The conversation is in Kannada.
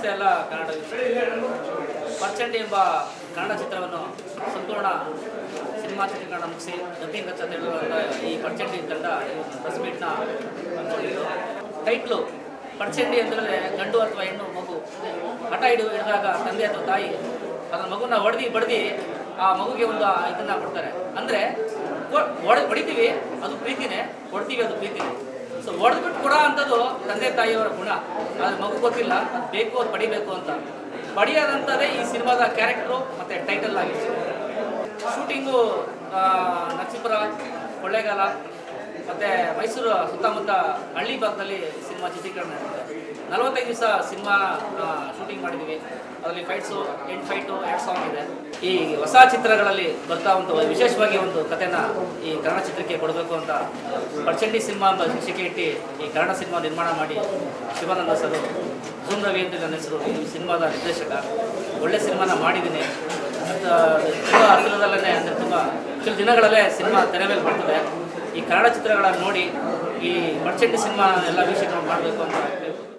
ನಮಸ್ತೆ ಎಲ್ಲ ಕನ್ನಡ ಪರ್ಚಂಡಿ ಎಂಬ ಕನ್ನಡ ಚಿತ್ರವನ್ನು ಸಂಪೂರ್ಣ ಸಿನಿಮಾ ಚಿತ್ರೀಕರಣ ಮುಗಿಸಿ ಡಬ್ಬಿಂಗ್ ಅಂತ ಹೇಳುವಂಥ ಈ ಪರ್ಚಂಡಿ ತಂಡ ಪ್ರೆಸ್ ಮೀಟ್ನ ಹಮ್ಮಿಕೊಂಡಿದ್ದು ಟೈಟ್ಲು ಪರ್ಚಂಡಿ ಅಂತಂದರೆ ಗಂಡು ಅಥವಾ ಹೆಣ್ಣು ಮಗು ಹಠ ಹಿಡಿದು ಹಿಡಿದಾಗ ತಂದೆ ಅಥವಾ ತಾಯಿ ಅದನ್ನ ಮಗುನ ಹೊಡೆದು ಬಡ್ದು ಆ ಮಗುಗೆ ಒಂದು ಇದನ್ನ ಕೊಡ್ತಾರೆ ಅಂದರೆ ಹೊಡ ಹೊಡಿತೀವಿ ಅದು ಪ್ರೀತಿನೇ ಹೊಡ್ತೀವಿ ಅದು ಪ್ರೀತಿನೇ ಸೊ ಹೊಡೆದ್ಬಿಟ್ಟು ಕೊಡೋ ಅಂಥದ್ದು ತಂದೆ ತಾಯಿಯವರ ಗುಣ ಅದು ಮಗು ಗೊತ್ತಿಲ್ಲ ಅದು ಬೇಕು ಅದು ಪಡಿಬೇಕು ಅಂತ ಪಡೆಯೋದಂಥದ್ದೇ ಈ ಸಿನಿಮಾದ ಕ್ಯಾರೆಕ್ಟ್ರು ಮತ್ತು ಟೈಟಲ್ ಆಗಿದೆ ಶೂಟಿಂಗು ನರಸೀಪುರ ಕೊಳ್ಳೇಗಾಲ ಮತ್ತು ಮೈಸೂರು ಸುತ್ತಮುತ್ತ ಹಳ್ಳಿ ಭಾಗದಲ್ಲಿ ಸಿನಿಮಾ ಚಿತ್ರೀಕರಣ ನಡೆದಿದೆ ನಲವತ್ತೈದು ದಿವಸ ಸಿನಿಮಾ ಶೂಟಿಂಗ್ ಮಾಡಿದ್ದೀವಿ ಅದರಲ್ಲಿ ಫೈಟ್ಸು ಎಂಟು ಫೈಟು ಎರಡು ಸಾಂಗ್ ಇದೆ ಈ ಹೊಸ ಚಿತ್ರಗಳಲ್ಲಿ ಬರ್ತಾ ಒಂದು ವಿಶೇಷವಾಗಿ ಒಂದು ಕಥೆನ ಈ ಕನ್ನಡ ಚಿತ್ರಕ್ಕೆ ಕೊಡಬೇಕು ಅಂತ ಪರ್ಚಂಡಿ ಸಿನಿಮಾ ಎಂಬ ಶಿಕ್ಷೆಗೆ ಇಟ್ಟು ಈ ಕನ್ನಡ ಸಿನಿಮಾ ನಿರ್ಮಾಣ ಮಾಡಿ ಶಿವಾನಂದ ಸರ್ ಜೂಮ್ ರವಿ ಅಂತ ನನ್ನ ಹೆಸರು ಈ ಸಿನಿಮಾದ ನಿರ್ದೇಶಕ ಒಳ್ಳೆ ಸಿನಿಮಾನ ಮಾಡಿದ್ದೀನಿ ಅದು ತುಂಬ ಹತ್ತಿರದಲ್ಲೇ ಅಂದರೆ ತುಂಬ ಕೆಲವು ದಿನಗಳಲ್ಲೇ ಸಿನಿಮಾ ತೆರೆ ಮೇಲೆ ಬರ್ತದೆ ಈ ಕನ್ನಡ ಚಿತ್ರಗಳನ್ನು ನೋಡಿ ಈ ಪರ್ಚಂಡಿ ಸಿನಿಮಾ ಎಲ್ಲ ವೀಕ್ಷಕರು ಮಾಡಬೇಕು ಅಂತ ಹೇಳ್ಬೋದು